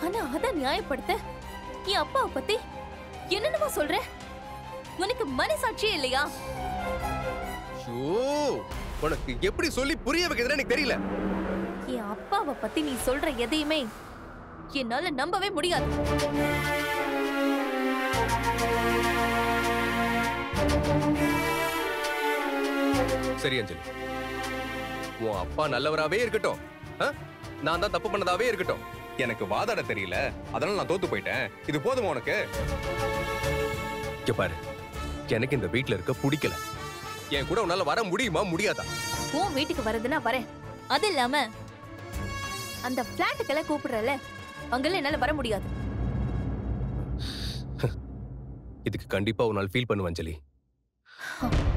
ஆனா அத நியாயப்படுத்த என் அப்பாவை பத்தி என்னென்னமோ சொல்ற உனக்கு மனசாட்சியே இல்லையா ஷோ உனக்கு எப்படி சொல்லி புரிய வைக்கிறதுன்னு எனக்கு தெரியல என் அப்பாவை பத்தி நீ சொல்ற எதையுமே என்னால நம்பவே முடியாது சரி அஞ்சலி உன் அப்பா நல்லவராவே இருக்கட்டும் ஆ? நான் தான் தப்பு பண்ணதாவே இருக்கட்டும் எனக்கு வாதாட தெரியல அதனால நான் தோத்து போயிட்டேன் இது போதுமா உனக்கு இங்க பாரு எனக்கு இந்த வீட்ல இருக்க பிடிக்கல என் கூட உன்னால வர முடியுமா முடியாதா உன் வீட்டுக்கு வரதுன்னா வரேன் அது இல்லாம அந்த பிளாட்டுக்கெல்லாம் கூப்பிடுறல அங்கெல்லாம் என்னால வர முடியாது இதுக்கு கண்டிப்பா ஒரு நாள் ஃபீல் பண்ணுவேன் அஞ்சலி ஹம்.